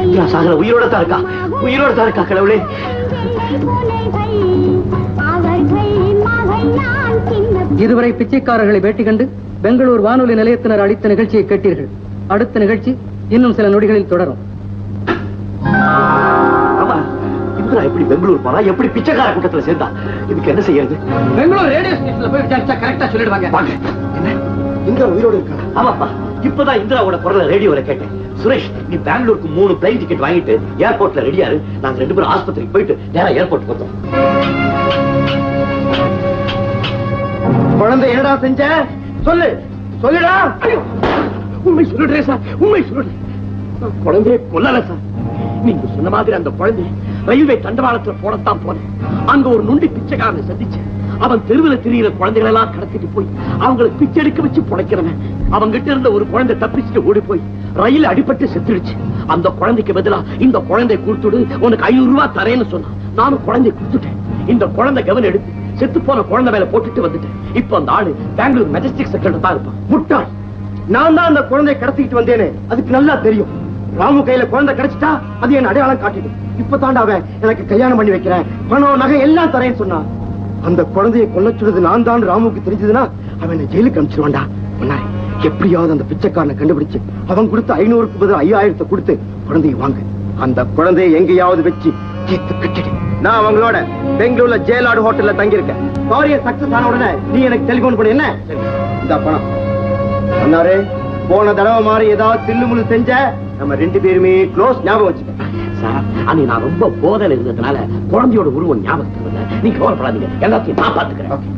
இந்திரா சாகர உயிரோட தான் இருக்கா உயிரோட தான் இருக்கா கடவுளே இதுவரை பிச்சைக்காரர்களை பேட்டி கண்டு பெங்களூர் வானொலி நிலையத்தினர் அளித்த நிகழ்ச்சியை கேட்டீர்கள் அடுத்த நிகழ்ச்சி இன்னும் சில நொடிகளில் தொடரும் ஆமா இந்திரா எப்படி பெங்களூர் போனா எப்படி பிச்சைக்கார கூட்டத்துல சேர்ந்தா இதுக்கு என்ன செய்யறது பெங்களூர் ரேடியோ ஸ்டேஷன்ல போய் விசாரிச்சா கரெக்டா சொல்லிடுவாங்க வாங்க என்ன இந்திரா உயிரோட இருக்கா ஆமாப்பா இப்பதான் இந்திராவோட குரல ரேடியோல கேட்டேன் சுரேஷ் நீ பெங்களூருக்கு மூணு பிளைன் டிக்கெட் வாங்கிட்டு ஏர்போர்ட்ல ரெடியாரு நாங்க ரெண்டு பேரும் ஆஸ்பத்திரிக்கு போயிட்டு நேரா ஏர்போர்ட் வந்தோம் குழந்தை என்னடா செஞ்ச சொல்லு சொல்லுடா ஐயோ, உண்மை சொல்லுறேன் சார் உண்மை சொல்லுறேன் நான் குழந்தையை கொல்லல சார் நீங்க சொன்ன மாதிரி அந்த குழந்தை ரயில்வே தண்டவாளத்துல போடத்தான் போனேன் அங்க ஒரு நுண்டி பிச்சைக்காரனை சந்திச்சேன் அவன் தெருவுல திரியிற குழந்தைகளை எல்லாம் கடத்திட்டு போய் அவங்களுக்கு பிச்சை எடுக்க வச்சு புடைக்கிறவன் அவங்க கிட்ட இருந்த ஒரு குழந்தை தப்பிச்சுட்டு ஓடி போய் ரயில் அடிபட்டு செத்துடுச்சு அந்த குழந்தைக்கு பதிலா இந்த குழந்தை கொடுத்துடு உனக்கு ஐநூறு ரூபாய் தரேன்னு சொன்னான் நானும் குழந்தை கொடுத்துட்டேன் இந்த குழந்தை கவனம் எடுத்து செத்து போன குழந்தை மேல போட்டுட்டு வந்துட்டேன் இப்போ அந்த ஆளு பெங்களூர் மெஜஸ்டிக் செக்டர் தான் இருப்பான் முட்டாள் நான் தான் அந்த குழந்தையை கடத்திட்டு வந்தேனே அதுக்கு நல்லா தெரியும் ராமு கையில குழந்தை கிடைச்சிட்டா அது என் அடையாளம் காட்டிடும் இப்பதான்டா அவன் எனக்கு கல்யாணம் பண்ணி வைக்கிறேன் பணம் நகை எல்லாம் தரேன்னு சொன்னான் அந்த குழந்தையை கொல்ல சொல்றது நான் தான் ராமுக்கு தெரிஞ்சதுன்னா அவன் என்னை ஜெயிலுக்கு அனுப்பிச்சிருவான்டா முன்னாடி எப்படியாவது அந்த பிச்சைக்காரனை கண்டுபிடிச்சு அவன் கொடுத்த ஐநூறுக்கு பதில் ஐயாயிரத்தை கொடுத்து குழந்தையை வாங்கு அந்த குழந்தையை எங்கேயாவது வச்சு தீர்த்து கட்டிடு நான் அவங்களோட பெங்களூர்ல ஜெயலாடு ஹோட்டல்ல தங்கியிருக்கேன் காரிய சக்சஸ் ஆன உடனே நீ எனக்கு டெலிபோன் பண்ணு என்ன இந்த பணம் அண்ணாரே போன தடவை மாதிரி ஏதாவது தில்லுமுள்ளு செஞ்ச நம்ம ரெண்டு பேருமே க்ளோஸ் ஞாபகம் வச்சுக்க சார் அன்னைக்கு நான் ரொம்ப போதையில இருந்ததுனால குழந்தையோட உருவம் ஞாபகத்துக்கு வரல நீங்க கவலைப்படாதீங்க எல்லாத்தையும் நான் பாத்துக்கிறேன்